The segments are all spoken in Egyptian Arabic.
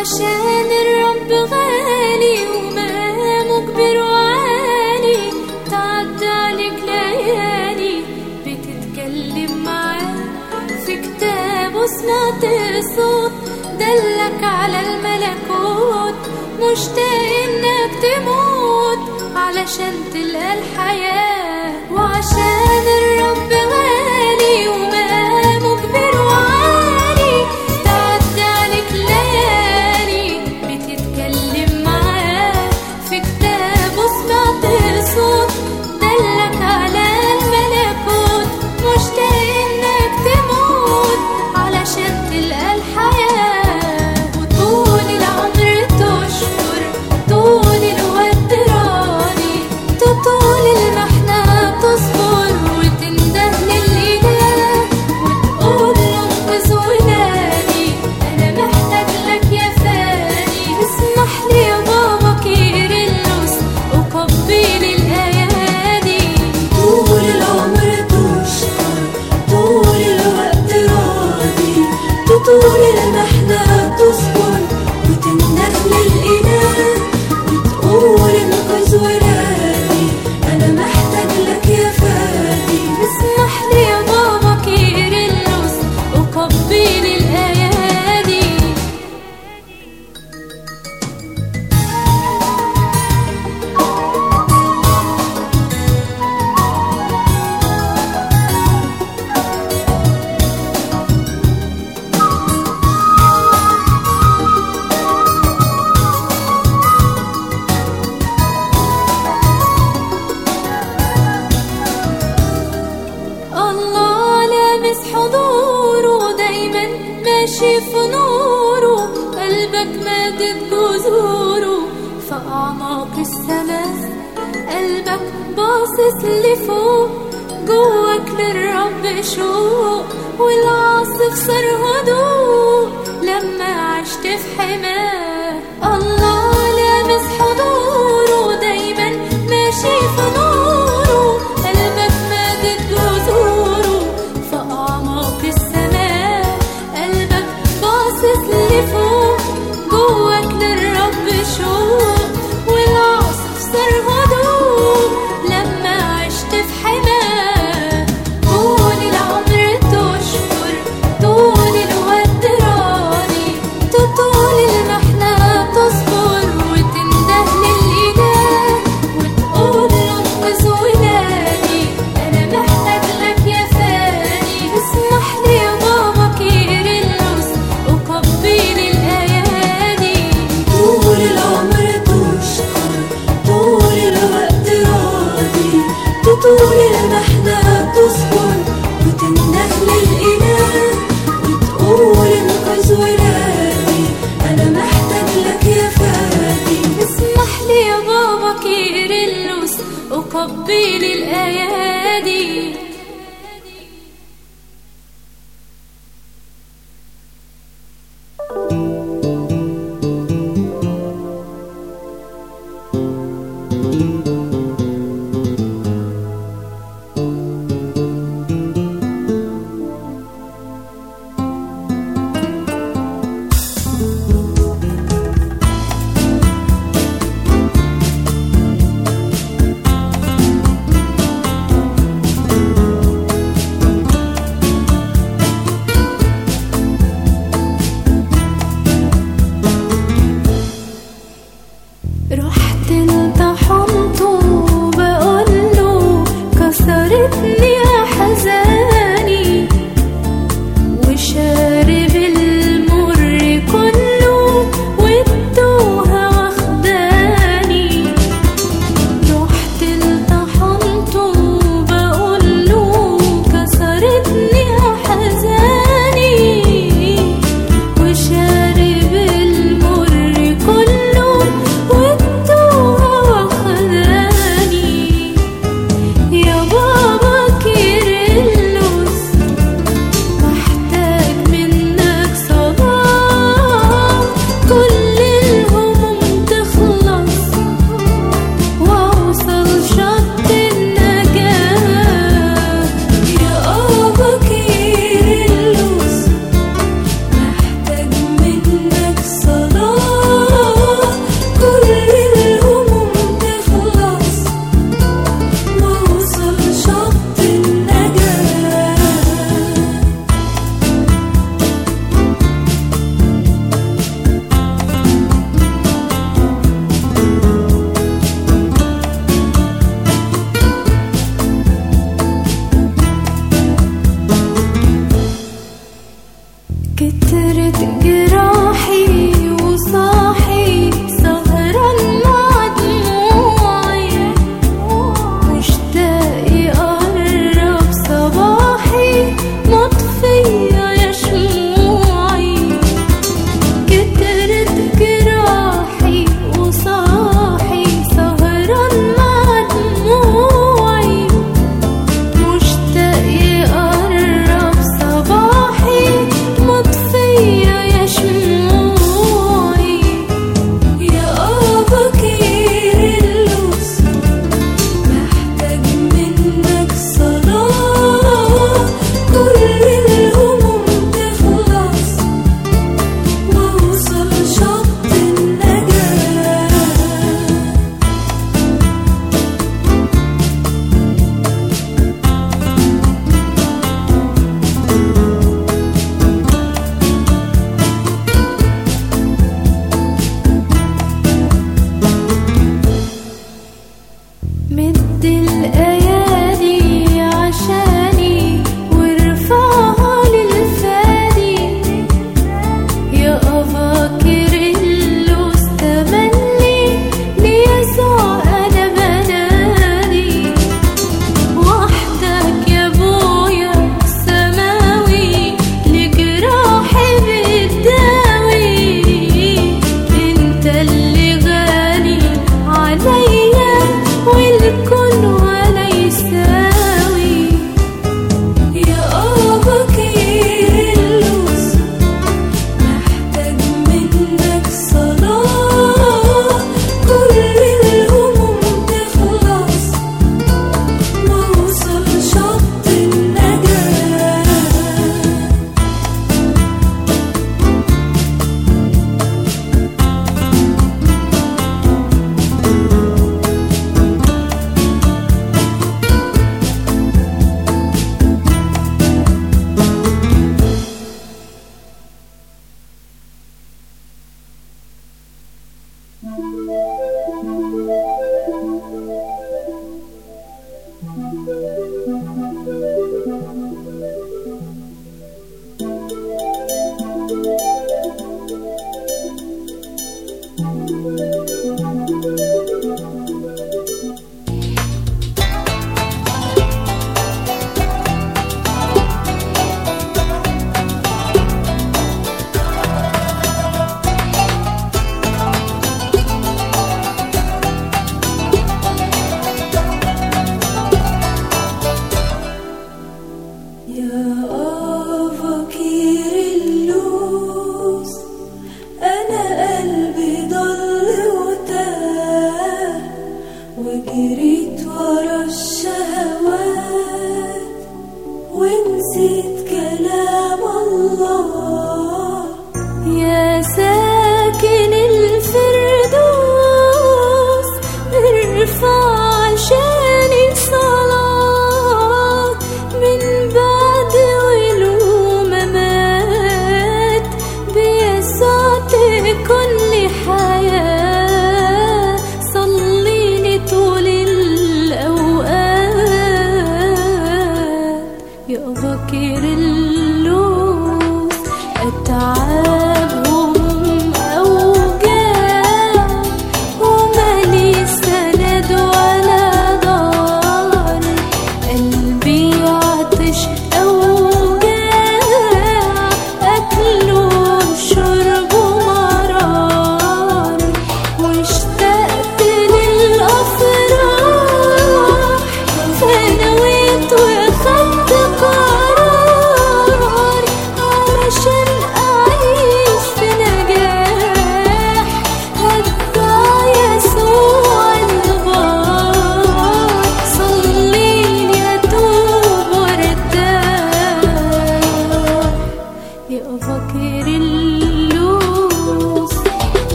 وعشان الرب غالي ومقامه كبير وعالي تعدى عليك ليالي بتتكلم معاه في كتابه سمعت صوت دلك على الملكوت مشتاق انك تموت علشان تلقى الحياة وعشان الرب غالي ومقامه كبير وعالي تعدي عليك ليالي بتتكلم معاه في كتابه سمعت صوت دلك على الملكوت مشتاق انك تموت علشان تلقى الحياة وطول العمر تشكر طول الوقت راضي تطول المحنة تصبر وتنده للإله وتقول له انقذ ولادي أنا محتاج لك يا فادي اسمح لي يا بابا كيرلس وقبل الأيادي طول العمر تشكر طول الوقت راضي تطول المحنة تصبر وتنده للإله وتقول انقذ ولادي أنا محتاج لك يا فادي اسمح لي يا بابا كيرلس وقبل الأيادي الله لامس حضوره دايما ماشي في نوره قلبك مادد جذوره في أعماق السماء قلبك باصص لفوق جواك للرب شوق والعاصف صار هدوء لما عشت في حماه الله لامس حضوره دايما ماشي في نوره قلبك مادد جذوره في أعماق السماء قلبك باصص لفوق جواك للرب شوق والعاصف صار هدوء لما عشت في حماه طول العمر تشكر طول الوقت راضي تطول المحنة تصبر وتنده للإله وتقول له انقذ ولادي أنا محتاج لك يا فادي اسمح لي يا بابا كيرلس وقبل الأيادي طول العمر تشكر طول الوقت راضي تطول المحنة تصبر وتنده للإله وتقول انقذ ولادي أنا محتاج لك يا فادي اسمح لي يا بابا كيرلس وقبل الأيادي كترت جراحي وصاحي سهران مع دموعي مشتاق يقرب صباحي مطفية يا شموعي يا أباكير الوصول محتاج منك صلاة كل الهموم تخلص وأوصل شط النجاة مد الأيادي عشاني وارفعها للفادي يا أفاكر اللوز تملي ليسوع أنا بنادي وحدك يا بويا سماوي لجراحي بتداوي انت اللي غالي عليا والكل ولا يساوي يا أباكير اللوز محتاج منك صلاة كل الهموم تخلص وأوصل شط النجاة يا أفاكير اللوز أنا قلبي ضل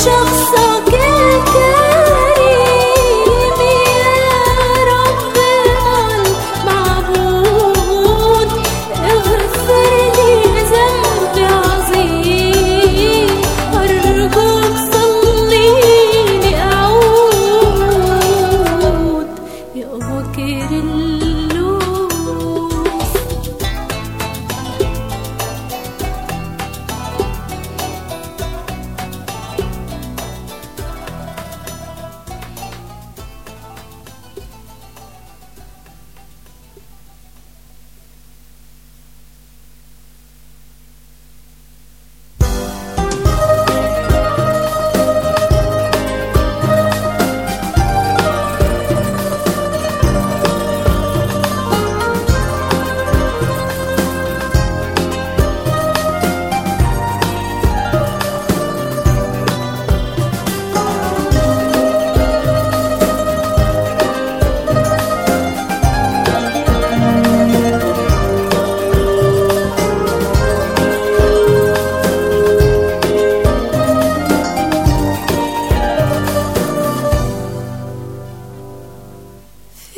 شخصك الكريم يا ربنا المعبود اغفر لي ذنبي عظيم أرجوك صليني أعود يا بكر اللوز في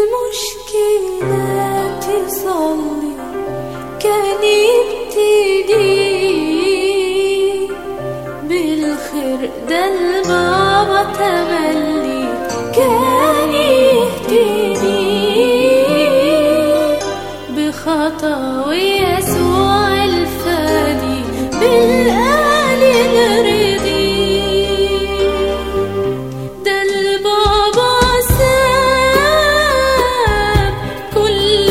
المشكلات صلي كان يبتدي بالخير ده البابا تملي كان يهتدي بخطاوي يسوع الفادي بالآل الردي ده البابا ساب كل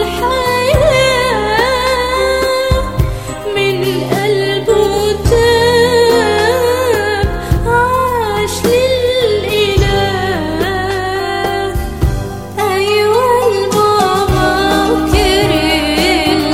الحياة من قلبه تاب عاش للإله أيوة البابا كريل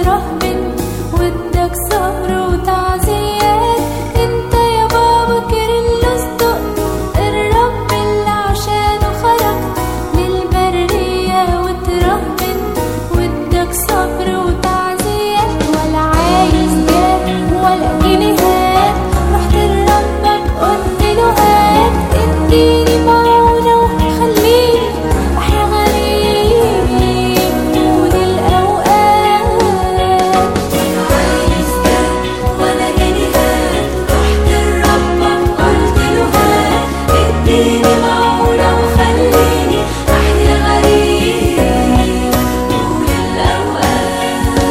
رهب وادك صبر وتعزيات انت يا بابا كيرلس دقت الرب اللي عشانه خرجت للبرية وترهبن وادك صبر وتعزيات ولا عايز جاه ولا جنيهات رحت لربك قلت له هات اديني معونة وخليني احيا غريب طول الاوقات ولا عايز جاه ولا جنيهات رحت لربك قلت له هات اديني معونة وخليني احيا غريب طول الاوقات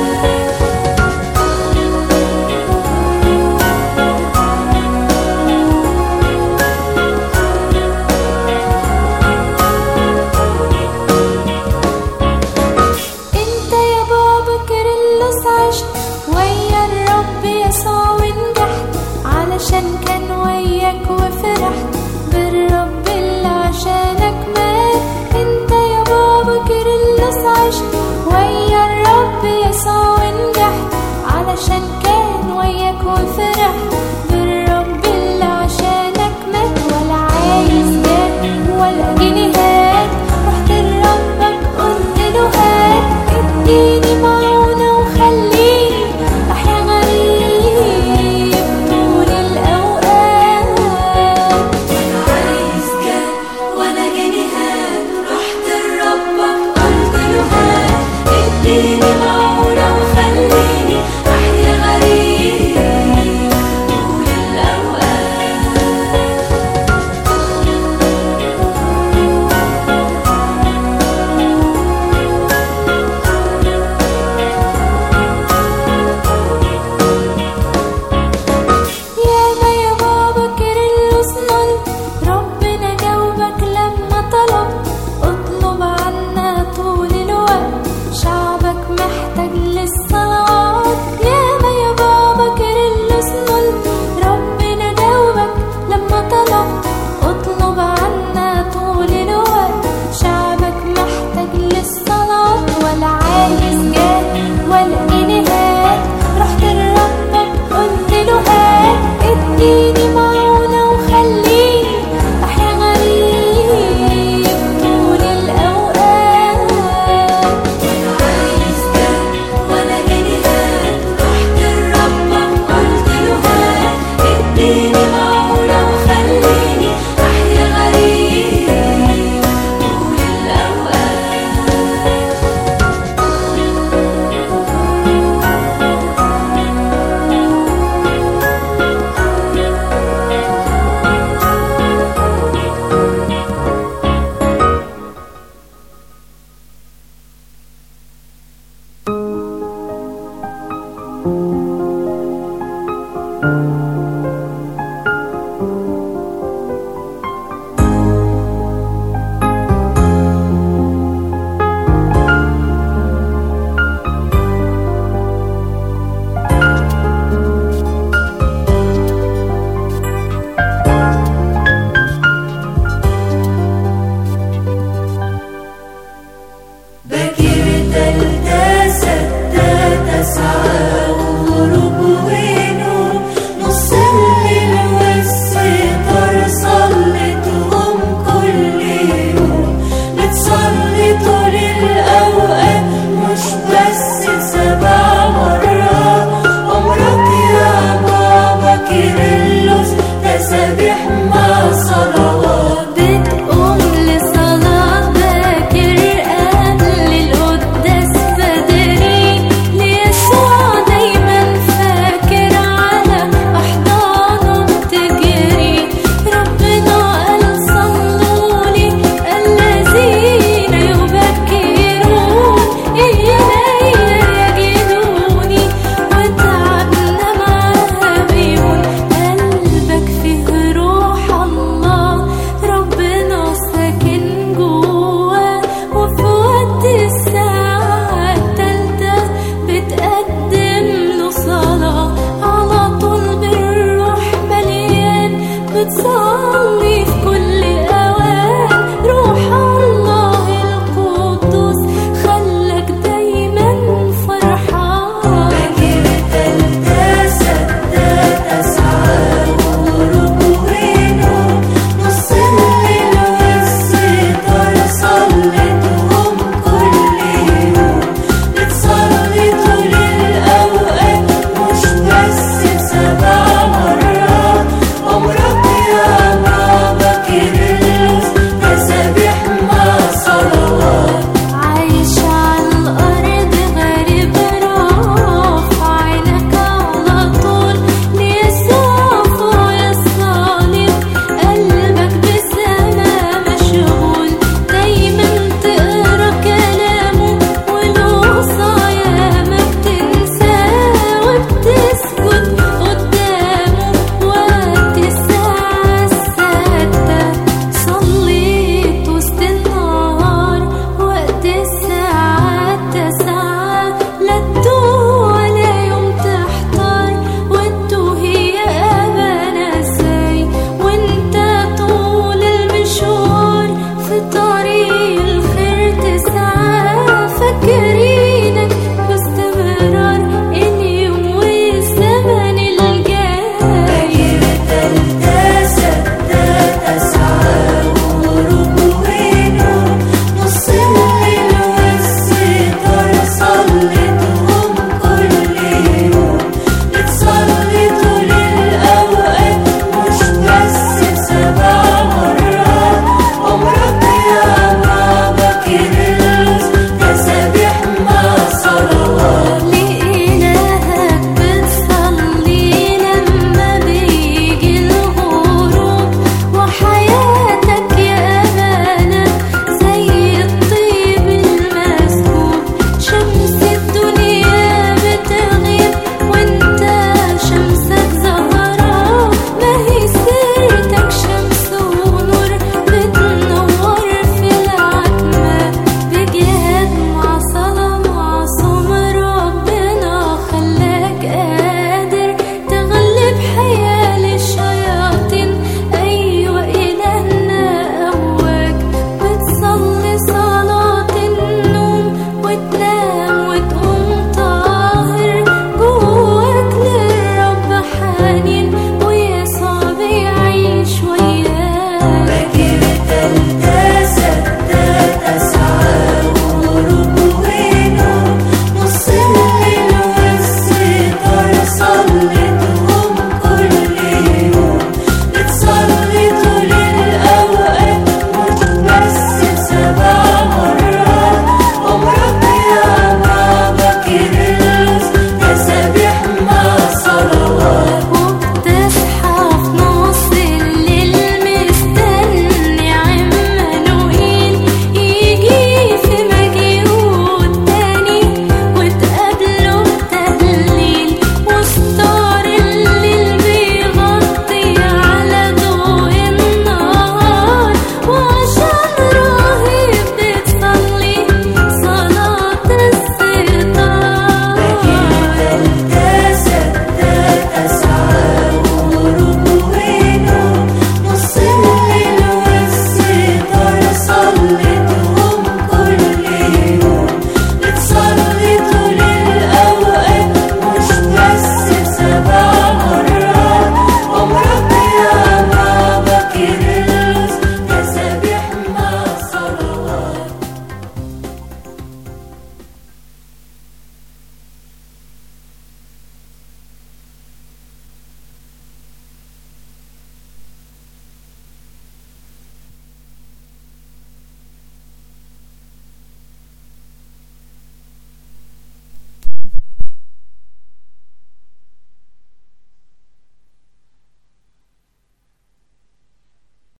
انت يا بابا كيرلس عشت ويا الرب يسوع ونجحت علشان كان وياك وفرحت بالرب اللي عشانك مات انت يا بابا كيرلس عشت ويا الرب يسوع ونجحت علشان كان وياك وفرحت بالرب اللي عشانك مات ولا عايز جاه ولا جنيهات رحت لربك قلت له هات اديني معونة وخليني احيا غريب طول الاوقات ولا عايز جاه ولا جنيهات رحت لربك قلت له هات اديني معونة وخليني احيا غريب طول الاوقات ياما يا بابا كيرلس نلت ربنا جاوبك لما طلبت اطلب عنا طول الوقت شعبك محتاج للصلوات ياما يا بابا كيرلس نلت ربنا جاوبك لما طلبت اطلب عنا طول الوقت شعبك محتاج للصلاة ولا عايز جاه ولا